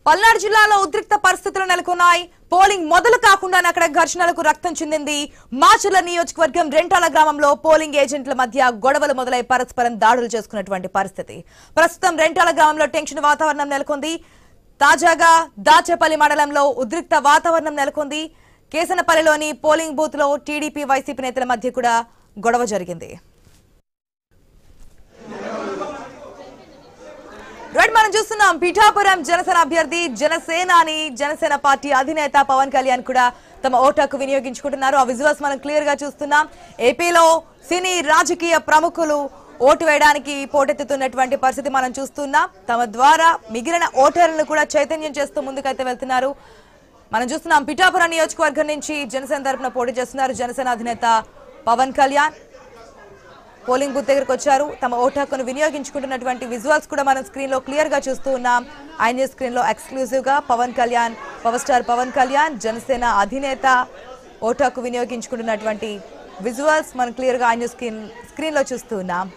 పల్నాడు జిల్లాలో ఉద్రిక్త పరిస్థితులు నెలకొన్నాయి పోలింగ్ మొదలు కాకుండానే అక్కడ ఘర్షణలకు రక్తం చెందింది మాచర్ల నియోజకవర్గం రెంటాల గ్రామంలో పోలింగ్ ఏజెంట్ల మధ్య గొడవలు మొదలై పరస్పరం దాడులు చేసుకున్నటువంటి పరిస్థితి ప్రస్తుతం రెంటాల గ్రామంలో టెన్షన్ వాతావరణం నెలకొంది తాజాగా దాచేపల్లి మండలంలో ఉద్రిక్త వాతావరణం నెలకొంది కేసనపల్లిలోని పోలింగ్ బూత్ లో టీడీపీ వైసీపీ నేతల మధ్య కూడా గొడవ జరిగింది రైట్ మనం చూస్తున్నాం పిఠాపురం జనసేన అభ్యర్థి జనసేనాని జనసేన పార్టీ అధినేత పవన్ కళ్యాణ్ కూడా తమ ఓటాకు వినియోగించుకుంటున్నారు ఆ విజువల్స్ మనం క్లియర్ గా చూస్తున్నాం ఏపీలో సినీ రాజకీయ ప్రముఖులు ఓటు వేయడానికి పోటెత్తుతున్నటువంటి పరిస్థితి మనం చూస్తున్నాం తమ ద్వారా మిగిలిన ఓటర్లను కూడా చైతన్యం చేస్తూ ముందుకైతే వెళ్తున్నారు మనం చూస్తున్నాం పిఠాపురం నియోజకవర్గం నుంచి జనసేన తరపున పోటీ చేస్తున్నారు జనసేన అధినేత పవన్ కళ్యాణ్ పోలింగ్ బూత్ దగ్గరకు వచ్చారు తమ ఓటు హక్కును వినియోగించుకుంటున్నటువంటి విజువల్స్ కూడా మనం స్క్రీన్ లో క్లియర్ గా చూస్తూ ఉన్నాం ఆయన స్క్రీన్ లో ఎక్స్క్లూజివ్ గా పవన్ కళ్యాణ్ పవర్ స్టార్ పవన్ కళ్యాణ్ జనసేన అధినేత ఓటు హక్కు వినియోగించుకుంటున్నటువంటి విజువల్స్ మనం క్లియర్ గా ఆయన స్క్రీన్ స్క్రీన్ లో చూస్తూ ఉన్నాం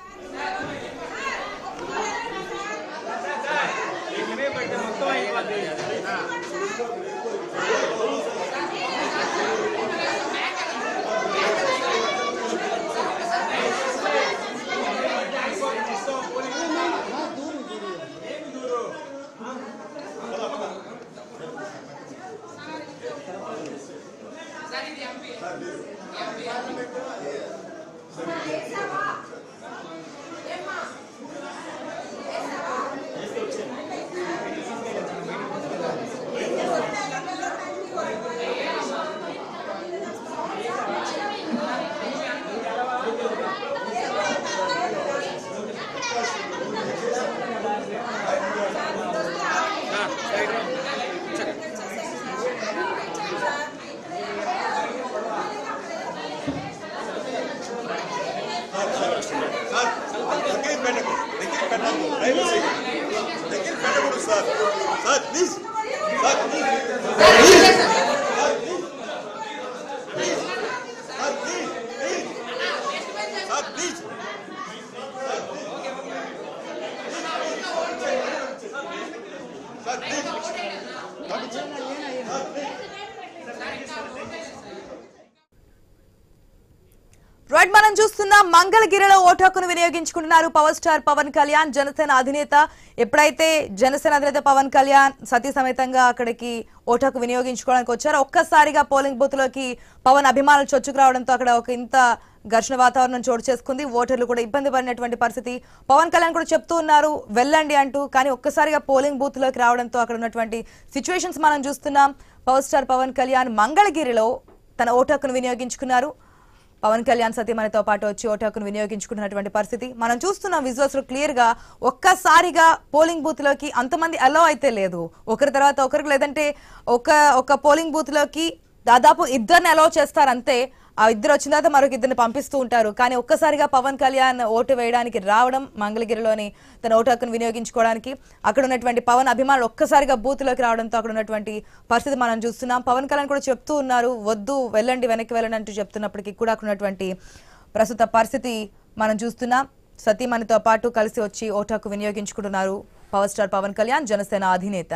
సార్ దగ్గర పెట్టకు దగ్గర పెట్టకు దయచేసి దగ్గర పెట్టకూడదు sir sir please sir please sir please sir please please sir please sir please right మనం చూస్తున్నాం మంగళగిరిలో ఓటు హక్కును వినియోగించుకుంటున్నారు పవర్ స్టార్ పవన్ కళ్యాణ్ జనసేన అధినేత ఎప్పుడైతే జనసేన అధినేత పవన్ కళ్యాణ్ సతీ సమేతంగా అక్కడికి ఓటు హక్కు వినియోగించుకోవడానికి వచ్చారో ఒక్కసారిగా పోలింగ్ బూత్ లోకి పవన్ అభిమానులు చొచ్చుకు రావడంతో అక్కడ ఒక ఇంత ఘర్షణ వాతావరణం చోటు చేసుకుంది ఓటర్లు కూడా ఇబ్బంది పడినటువంటి పరిస్థితి పవన్ కళ్యాణ్ కూడా చెప్తూ ఉన్నారు వెళ్ళండి అంటూ కానీ ఒక్కసారిగా పోలింగ్ బూత్ లోకి రావడంతో అక్కడ ఉన్నటువంటి సిచ్యువేషన్స్ మనం చూస్తున్నాం పవర్ స్టార్ పవన్ కళ్యాణ్ మంగళగిరిలో తన ఓటు హక్కును వినియోగించుకున్నారు పవన్ కళ్యాణ్ సతీమణితో పాటు వచ్చి ఓటు హక్కును వినియోగించుకుంటున్నటువంటి పరిస్థితి మనం చూస్తున్నాం విజువల్స్ లో క్లియర్ గా ఒక్కసారిగా పోలింగ్ బూత్ లోకి అంతమంది అలో అయితే లేదు ఒకరి తర్వాత ఒకరికి లేదంటే ఒక ఒక పోలింగ్ బూత్ లోకి దాదాపు ఇద్దరిని అలో చేస్తారు అంతే ఆ ఇద్దరు వచ్చిన తర్వాత మరొక ఇద్దరిని పంపిస్తూ ఉంటారు కానీ ఒక్కసారిగా పవన్ కళ్యాణ్ ఓటు వేయడానికి రావడం మంగళగిరిలోని తన ఓటు హక్కును వినియోగించుకోవడానికి అక్కడ ఉన్నటువంటి పవన్ అభిమానులు ఒక్కసారిగా బూత్ లోకి రావడంతో అక్కడ ఉన్నటువంటి పరిస్థితి మనం చూస్తున్నాం పవన్ కళ్యాణ్ కూడా చెప్తూ ఉన్నారు వద్దు వెళ్ళండి వెనక్కి వెళ్ళండి అంటూ చెప్తున్నప్పటికీ కూడా అక్కడ ఉన్నటువంటి ప్రస్తుత పరిస్థితి మనం చూస్తున్నాం సతీమణితో పాటు కలిసి వచ్చి ఓటు హక్కు వినియోగించుకుంటున్నారు పవర్ స్టార్ పవన్ కళ్యాణ్ జనసేన అధినేత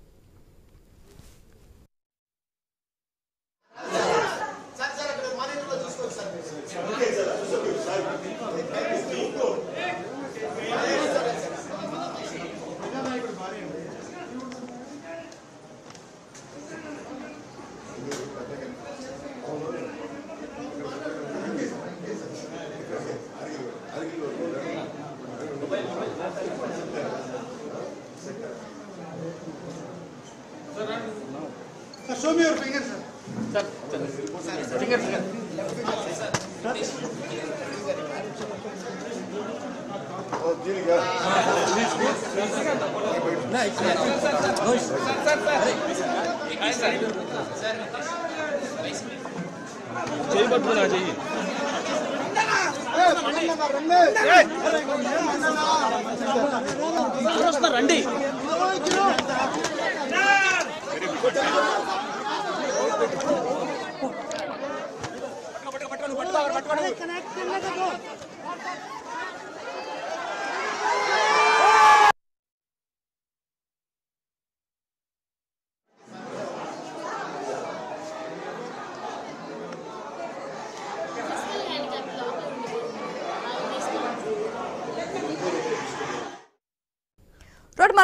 Sir, show me your finger, sir. చేయబట్టుకున్నా చెయ్యి రండి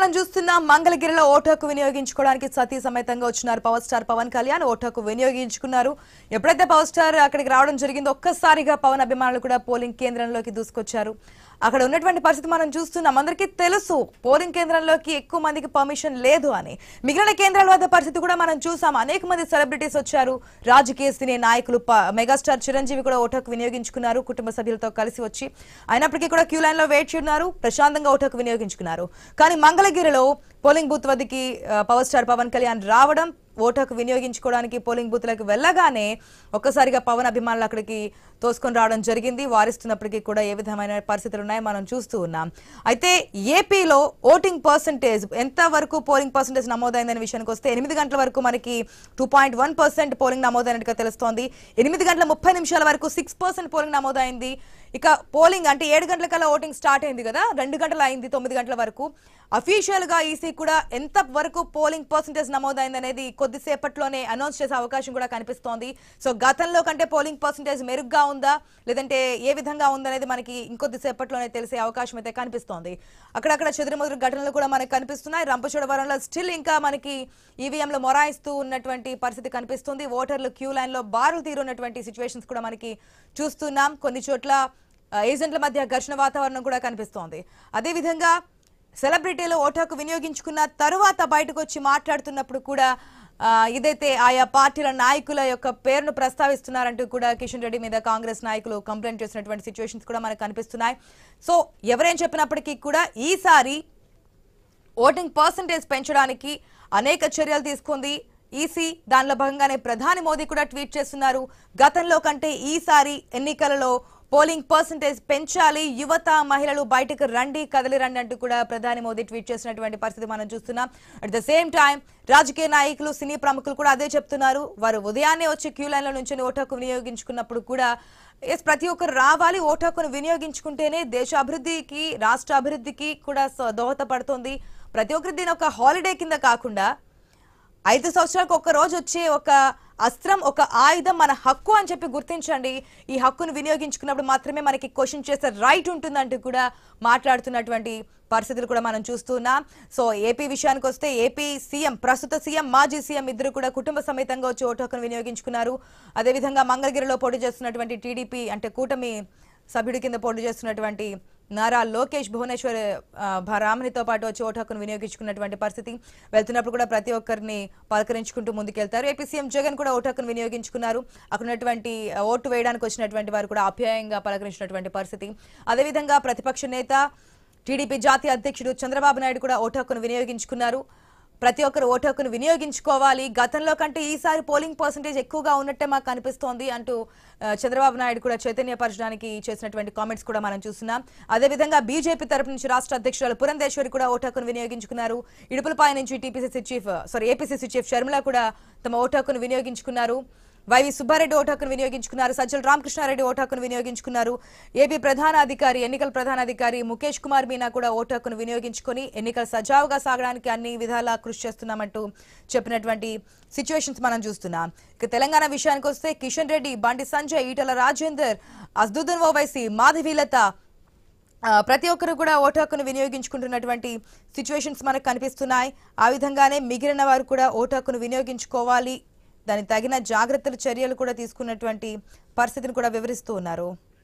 మనం చూస్తున్నాం మంగళగిరిలో ఓటు హక్కు వినియోగించుకోవడానికి సతీ సమేతంగా వచ్చినారు power star Pawan Kalyan vote హక్కు వినియోగించుకున్నారు ఎప్పుడైతే పవర్ స్టార్ అక్కడికి రావడం జరిగిందో ఒక్కసారిగా పవన్ అభిమానులు కూడా పోలింగ్ కేంద్రంలోకి దూసుకొచ్చారు అక్కడ ఉన్నటువంటి పరిస్థితి మనం చూస్తున్నాం అందరికీ తెలుసు పోలింగ్ కేంద్రంలోకి ఎక్కువ మందికి పర్మిషన్ లేదు అని మిగిలిన కేంద్రాల వద్ద పరిస్థితి కూడా మనం చూసాం అనేక మంది సెలబ్రిటీస్ వచ్చారు రాజకీయ సినీ నాయకులు ప- మెగాస్టార్ చిరంజీవి కూడా ఓటు హక్కు వినియోగించుకున్నారు కుటుంబ సభ్యులతో కలిసి వచ్చి అయినప్పటికీ కూడా క్యూ లైన్ లో వెయిట్ చేయన్నారు ప్రశాంతంగా ఓటు హక్కు వినియోగించుకున్నారు కానీ మంగళగిరిలో పోలింగ్ బూత్ వద్దకి ఆ, పవర్ స్టార్ పవన్ కళ్యాణ్ రావడం ఓటు హక్కు వినియోగించుకోవడానికి పోలింగ్ బూత్లకు వెళ్ళగానే ఒక్కసారిగా పవన్ అభిమానులు అక్కడికి తోసుకొని రావడం జరిగింది వారిస్తున్నప్పటికీ కూడా ఏ విధమైన పరిస్థితులు ఉన్నాయో మనం చూస్తూ ఉన్నాం అయితే ఏపీలో ఓటింగ్ పర్సంటేజ్ ఎంత వరకు పోలింగ్ పర్సంటేజ్ నమోదైందనే విషయానికి వస్తే ఎనిమిది గంటల వరకు మనకి two point one percent polling నమోదైనట్టుగా తెలుస్తోంది ఎనిమిది గంటల ముప్పై నిమిషాల వరకు సిక్స్ పర్సెంట్ పోలింగ్ నమోదైంది ఇక పోలింగ్ అంటే ఏడు గంటల కల్లా ఓటింగ్ స్టార్ట్ అయింది కదా రెండు గంటలు అయింది తొమ్మిది గంటల వరకు అఫీషియల్ గా ఈసీ కూడా ఎంత వరకు పోలింగ్ పర్సంటేజ్ నమోదైంది అనేది కొద్దిసేపట్లోనే అనౌన్స్ చేసే అవకాశం కూడా కనిపిస్తోంది సో గతంలో కంటే పోలింగ్ పర్సంటేజ్ మెరుగ్గా ఉందా లేదంటే ఏ విధంగా ఉందనేది మనకి ఇంకొద్దిసేపట్లోనే తెలిసే అవకాశం అయితే కనిపిస్తోంది అక్కడక్కడ చెదురుమదురు ఘటనలు కూడా మనకు కనిపిస్తున్నాయి రంపచోడవరంలో స్టిల్ ఇంకా మనకి ఈవీఎంలు మొరాయిస్తూ ఉన్నటువంటి పరిస్థితి కనిపిస్తుంది ఓటర్లు క్యూ లైన్ లో బారులు తీరున్నటువంటి సిచ్యువేషన్స్ కూడా మనకి చూస్తున్నాం కొన్ని చోట్ల ఆ, ఏజెంట్ల మధ్య ఘర్షణ వాతావరణం కూడా కనిపిస్తోంది అదేవిధంగా సెలబ్రిటీలు ఓటు హక్కు వినియోగించుకున్న తరువాత బయటకు వచ్చి మాట్లాడుతున్నప్పుడు కూడా ఆ, ఇదైతే ఆయా పార్టీల నాయకుల యొక్క పేరును ప్రస్తావిస్తున్నారంటూ కూడా కిషన్ రెడ్డి మీద కాంగ్రెస్ నాయకులు కంప్లైంట్ చేసినటువంటి సిచ్యువేషన్స్ కూడా మనకు కనిపిస్తున్నాయి సో ఎవరేం చెప్పినప్పటికీ కూడా ఈసారి ఓటింగ్ పర్సంటేజ్ పెంచడానికి అనేక చర్యలు తీసుకుంది ఈసీ దానిలో భాగంగానే ప్రధాని మోదీ కూడా ట్వీట్ చేస్తున్నారు గతంలో కంటే ఈసారి ఎన్నికలలో పోలింగ్ పర్సంటేజ్ పెంచాలి యువత మహిళలు బయటకు రండి కదలి రండి అంటూ కూడా ప్రధాని మోదీ ట్వీట్ చేసినటువంటి పరిస్థితి మనం చూస్తున్నాం అట్ ద సేమ్ టైం రాజకీయ నాయకులు సినీ ప్రముఖులు కూడా అదే చెప్తున్నారు వారు ఉదయాన్నే వచ్చి క్యూ లైన్లో నుంచి ఓటు హక్కు వినియోగించుకున్నప్పుడు కూడా ఎస్ ప్రతి ఒక్కరు రావాలి ఓటు హక్కును వినియోగించుకుంటేనే దేశ అభివృద్ధికి రాష్ట్ర అభివృద్ధికి కూడా స- దోహదపడుతుంది ప్రతి ఒక్కరి దీని ఒక హాలిడే కింద కాకుండా ఐదు సంవత్సరాలకు ఒక రోజు వచ్చే ఒక అస్త్రం ఒక ఆయుధం మన హక్కు అని చెప్పి గుర్తించండి ఈ హక్కును వినియోగించుకున్నప్పుడు మాత్రమే మనకి క్వశ్చన్ చేసే రైట్ ఉంటుందంటూ కూడా మాట్లాడుతున్నటువంటి పరిస్థితులు కూడా మనం చూస్తున్నాం సో ఏపీ విషయానికి వస్తే ఏపీ సీఎం ప్రస్తుత సీఎం మాజీ సీఎం ఇద్దరు కూడా కుటుంబ సమేతంగా వచ్చి ఓటు హక్కును వినియోగించుకున్నారు అదేవిధంగా మంగళగిరిలో పోటీ చేస్తున్నటువంటి టీడీపీ అంటే కూటమి సభ్యుడి కింద పోటీ చేస్తున్నటువంటి నారా లోకేష్ భువనేశ్వర్ ఆ, భరామణితో పాటు వచ్చి ఓటు హక్కును వినియోగించుకున్నటువంటి పరిస్థితి వెళ్తున్నప్పుడు కూడా ప్రతి ఒక్కరిని పలకరించుకుంటూ ముందుకెళ్తారు ఏపీ సీఎం జగన్ కూడా ఓటు హక్కును వినియోగించుకున్నారు అక్కడ ఉన్నటువంటి ఆ, ఓటు వేయడానికి వచ్చినటువంటి వారు కూడా ఆప్యాయంగా పలకరించినటువంటి పరిస్థితి అదేవిధంగా ప్రతిపక్ష నేత టీడీపీ జాతీయ అధ్యక్షుడు చంద్రబాబు నాయుడు కూడా ఓటు హక్కును వినియోగించుకున్నారు ప్రతి ఒక్కరు ఓటు హక్కును వినియోగించుకోవాలి గతంలో కంటే ఈసారి పోలింగ్ పర్సంటేజ్ ఎక్కువగా ఉన్నట్టే మాకు కనిపిస్తోంది అంటూ ఆ, చంద్రబాబు నాయుడు కూడా చైతన్యపరచడానికి చేసినటువంటి కామెంట్స్ కూడా మనం చూస్తున్నాం అదేవిధంగా బీజేపీ తరపు నుంచి రాష్ట్ర అధ్యక్షురాలు పురంధేశ్వరి కూడా ఓటు హక్కును వినియోగించుకున్నారు ఇడుపులపాయ నుంచి TPCC chief sorry APCC chief Sharmila కూడా తమ ఓటు హక్కును వినియోగించుకున్నారు వైవి సుబ్బారెడ్డి ఓటు హక్కును వినియోగించుకున్నారు సజ్జల రామకృష్ణారెడ్డి ఓటు హక్కును వినియోగించుకున్నారు ఏపీ ప్రధాన అధికారి ఎన్నికల ప్రధాన అధికారి ముఖేష్ కుమార్ మీనా కూడా ఓటు హక్కును వినియోగించుకొని ఎన్నికలు సజావుగా సాగడానికి అన్ని విధాలా కృషి చేస్తున్నామంటూ చెప్పినటువంటి సిచ్యువేషన్స్ మనం చూస్తున్నాం ఇక తెలంగాణ విషయానికి వస్తే కిషన్ రెడ్డి బండి సంజయ్ ఈటల రాజేందర్ అజ్దుద్దన్ ఓవైసీ మాధవీలత ఆ, ప్రతి ఒక్కరు కూడా ఓటు హక్కును వినియోగించుకుంటున్నటువంటి సిచ్యువేషన్స్ మనకు కనిపిస్తున్నాయి ఆ విధంగానే మిగిలిన వారు కూడా ఓటు హక్కును వినియోగించుకోవాలి దానికి తగిన జాగ్రత్తలు చర్యలు కూడా తీసుకున్నటువంటి పరిస్థితిని కూడా వివరిస్తూ ఉన్నారు